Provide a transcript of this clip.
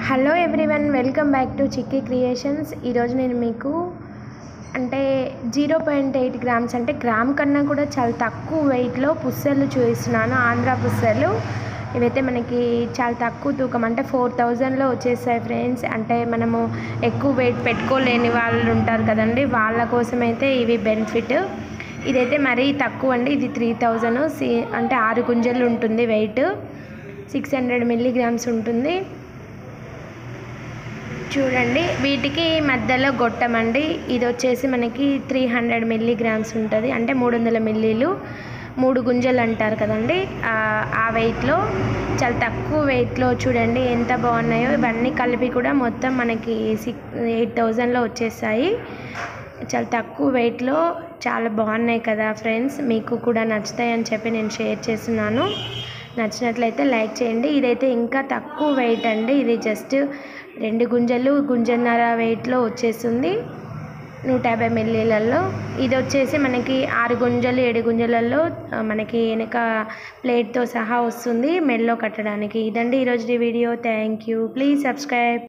hello everyone welcome back to Chikki creations ఈరోజు నేను మీకు అంటే జీరో పాయింట్ ఎయిట్ గ్రామ్స్ అంటే గ్రామ్ కన్నా కూడా చాలా తక్కువ వెయిట్లో పుస్తలు చూపిస్తున్నాను ఆంధ్ర పుస్తలు ఇవైతే మనకి చాలా తక్కువ తూకం అంటే ఫోర్ థౌజండ్లో వచ్చేస్తాయి ఫ్రెండ్స్ అంటే మనము ఎక్కువ వెయిట్ పెట్టుకోలేని వాళ్ళు ఉంటారు కదండి వాళ్ళ కోసం అయితే ఇవి బెనిఫిట్ ఇదైతే మరీ తక్కువ అండి ఇది త్రీ థౌజండ్ సి అంటే ఆరు గుంజలు ఉంటుంది వెయిట్ సిక్స్ హండ్రెడ్ మిల్లీగ్రామ్స్ ఉంటుంది చూడండి వీటికి మధ్యలో గొట్టం అండి ఇది వచ్చేసి మనకి త్రీ హండ్రెడ్ మిల్లీగ్రామ్స్ ఉంటుంది అంటే మూడు వందల మిల్లీలు మూడు గుంజలు అంటారు కదండి ఆ- ఆ వెయిట్లో చాలా తక్కువ వెయిట్లో చూడండి ఎంత బాగున్నాయో ఇవన్నీ కలిపి కూడా మొత్తం మనకి సిక్స్ ఎయిట్ థౌజండ్లో వచ్చేసాయి చాలా తక్కువ వెయిట్లో చాలా బాగున్నాయి కదా ఫ్రెండ్స్ మీకు కూడా నచ్చుతాయని చెప్పి నేను షేర్ చేస్తున్నాను నచ్చినట్లయితే లైక్ చేయండి ఇదైతే ఇంకా తక్కువ వెయిట్ అండి ఇది జస్ట్ రెండు గుంజలు గుంజన్నర వెయిట్లో వచ్చేస్తుంది నూట యాభై మిల్లీలలో ఇది వచ్చేసి మనకి ఆరు గుంజలు ఏడు గుంజలలో ఆ, మనకి వెనక ప్లేట్తో సహా వస్తుంది మెల్లో కట్టడానికి ఇదండి ఈరోజు video thank you please subscribe